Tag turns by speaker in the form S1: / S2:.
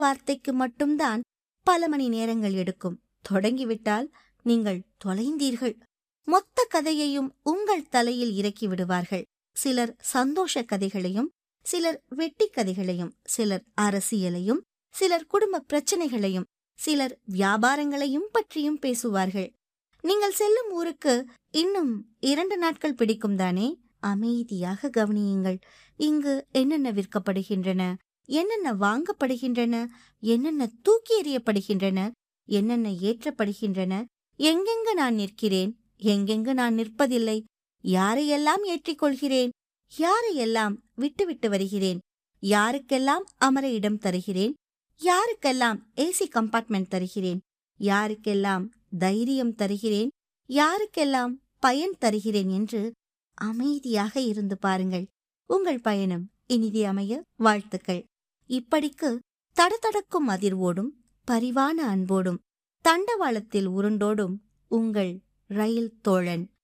S1: வார்த்தைக்கு மட்டும்தான் பல மணி நேரங்கள் எடுக்கும் தொடங்கிவிட்டால் நீங்கள் தொலைந்தீர்கள் மொத்த கதையையும் உங்கள் தலையில் இறக்கி விடுவார்கள் சிலர் சந்தோஷ கதைகளையும் சிலர் வெட்டி கதைகளையும் சிலர் அரசியலையும் சிலர் குடும்ப பிரச்சனைகளையும் சிலர் வியாபாரங்களையும் பற்றியும் பேசுவார்கள் நீங்கள் செல்லும் ஊருக்கு இன்னும் இரண்டு நாட்கள் பிடிக்கும் தானே அமைதியாக கவனியுங்கள் இங்கு என்னென்ன விற்கப்படுகின்றன என்னென்ன வாங்கப்படுகின்றன என்னென்ன தூக்கி எறியப்படுகின்றன என்னென்ன ஏற்றப்படுகின்றன எங்கெங்கு நான் நிற்கிறேன் எங்கெங்கு நான் நிற்பதில்லை யாரையெல்லாம் ஏற்றிக்கொள்கிறேன் யாரையெல்லாம் விட்டுவிட்டு வருகிறேன் யாருக்கெல்லாம் அமர இடம் தருகிறேன் யாருக்கெல்லாம் ஏசி கம்பார்ட்மெண்ட் தருகிறேன் யாருக்கெல்லாம் தைரியம் தருகிறேன் யாருக்கெல்லாம் பயன் தருகிறேன் என்று அமைதியாக இருந்து பாருங்கள் உங்கள் பயணம் இனிதி அமைய வாழ்த்துக்கள் இப்படிக்கு தடதடக்கும் அதிர்வோடும் பரிவான அன்போடும் தண்டவாளத்தில் உருண்டோடும் உங்கள் ரயில் தோழன்